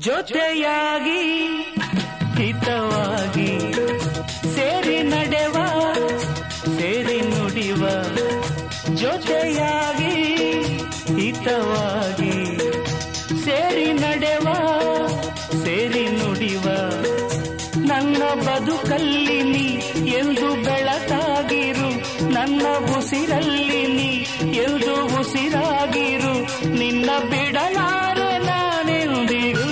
ಜೊತೆಯಾಗಿ ಹಿತವಾಗಿ ಸೇರಿ ನಡೆವ ಸೇರಿ ನುಡಿವ ಜೊತೆಯಾಗಿ ಹಿತವಾಗಿ ಸೇರಿ ನಡೆವ ಸೇರಿ ನುಡಿವ ನನ್ನ ಬದುಕಲ್ಲಿ ನೀ ಎಂದು ಬೆಳಕಾಗಿರು ನನ್ನ ಉಸಿರಲ್ಲಿ ನೀ ಎಂದು ಉಸಿರಾಗಿರು ನಿನ್ನ ಬಿಡಲಾರೆ ನಾನೆಂದಿಗೂ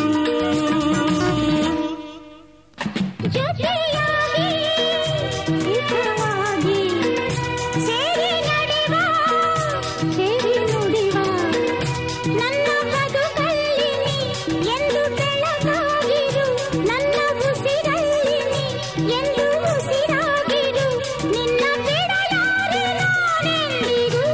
ಜೊತೆಯಾಗಿ ಹಿತವಾಗಿ ಸೇರಿ ನಡೆವ ಸೇರಿ ನುಡಿವ ನನ್ನ ಬದುಕಲ್ಲಿ ನೀ ಎಂದು ಬೆಳಕಾಗಿರು ನನ್ನ ಉಸಿರಲ್ಲಿ ನೀ ಎಂದು ಉಸಿರಾಗಿರು ನಿನ್ನ ಬಿಡಲಾರೆ ನಾನೆಂದಿಗೂ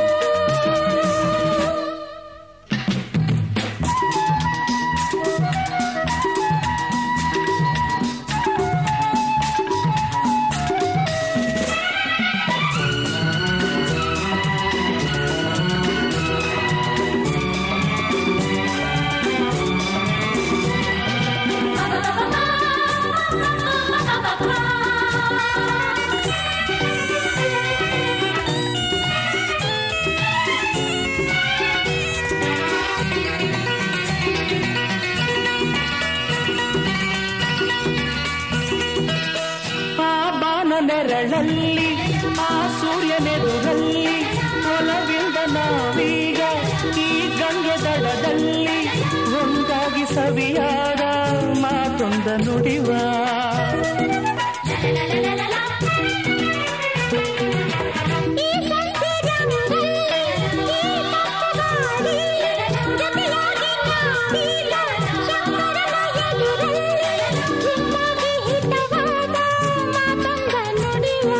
ಆ ಬಾನ ನೆರಳಲ್ಲಿ ಆ ಸೂರ್ಯನೆದುರಲ್ಲಿ ಒಲವಿಂದ ನಾವೀಗ ಈ ಗಂಗೆ ದಡದಲ್ಲಿ ಒಂದಾಗಿ ಸವಿಯಾದ ಮಾತೊಂದ ನುಡಿವ ಈ ಸಂತೆ ರಂಗಲ್ಲಿ ಈ ತಪ್ಪಗಾಡಿ ಜೊತೆಯಾಗಿ ನಾವೀಗ ಶಂಕರನ ಎದುರಲ್ಲಿ ಹಿತಾಗಿ ಹಿತವಾದ ಮಾತಂಗ ನುಡಿವ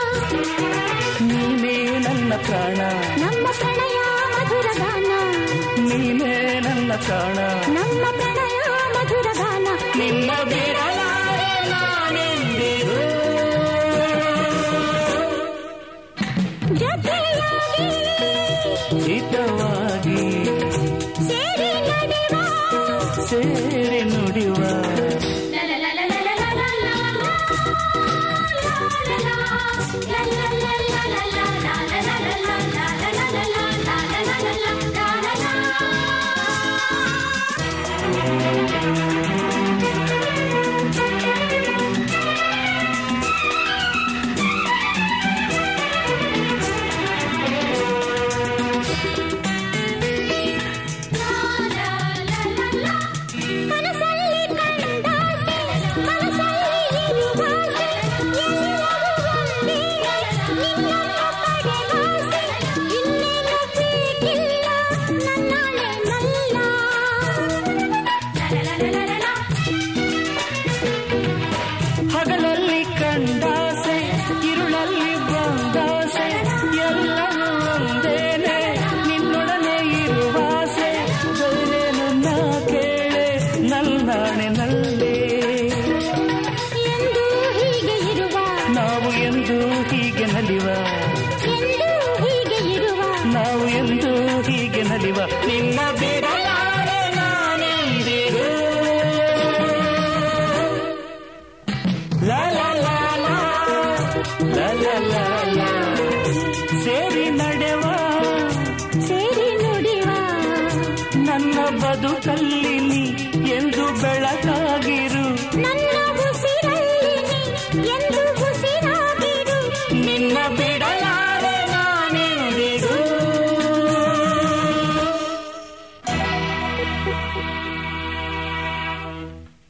ನೀನೇ ನನ್ನ ಪ್ರಾಣ ನಮ್ಮ ಪ್ರಣಯ ಮಧುರ ಗಾನ ನೀನೇ ನನ್ನ ಪ್ರಾಣ ನಮ್ಮ ಪ್ರಣಯ ಮಧುರ ಗಾನ ನಿನ್ನ ಬಿಡಲಾರೆ ನಾನೆಂದಿಗೂ ಜೊತೆಯಾಗಿ ಹಿತವಾಗಿ ಸೇರಿ ನಡೆವ ಸೇರಿ ನುಡಿವ ಕನಸಲ್ಲಿ ಕಂಡಾಸೆ ಮನಸ್ಸಲ್ಲಿ ಇರುವಾಸೆ ಎಲ್ಲವೂ ಒಂದೇ ನಿನ್ನನ್ನು ಪಡೆವಾಸೆ ಇನ್ನೇನು ಬೇಕಿಲ್ಲ ನನ್ನಾಳೆ ನಲ್ಲ ಹಗಲಲ್ಲಿ ಕಂಡಾಸೆ ಇರುಳಲ್ಲಿ ಬಂದಾಸೆ ಎಲ್ಲವೂ ಒಂದೇನೆ ನಿನ್ನೊಡನೆ ಇರುವಾಸೆ ಬೇರೇನು ನಾ ಕೇಳೆ ನಲ್ಲಾಣೆ ನಲ್ಲೇ ಎಂದು ಹೀಗೆ ಇರುವ ನಾವು ಎಂದು ಹೀಗೆ ನಲಿವ ಎಂದು ಹೀಗೆ ಇರುವ ನಾವು ಎಂದು ಹೀಗೆ ನಲಿವ ನಿನ್ನ ಬಿಡಲಾರೆ ನಾನೆಂದಿಗೂ ಲಾ ಲಾ ಲಾ ಲಾ ಲಾ ಲಾ ಲಾ ಲಾ ಸೇರಿ ನಡೆವ ಸೇರಿ ನುಡಿವ ನನ್ನ ಬದುಕಲ್ಲಿ ನೀ ಎಂದು ಬೆಳಕಾಗಿರು ನನ್ನ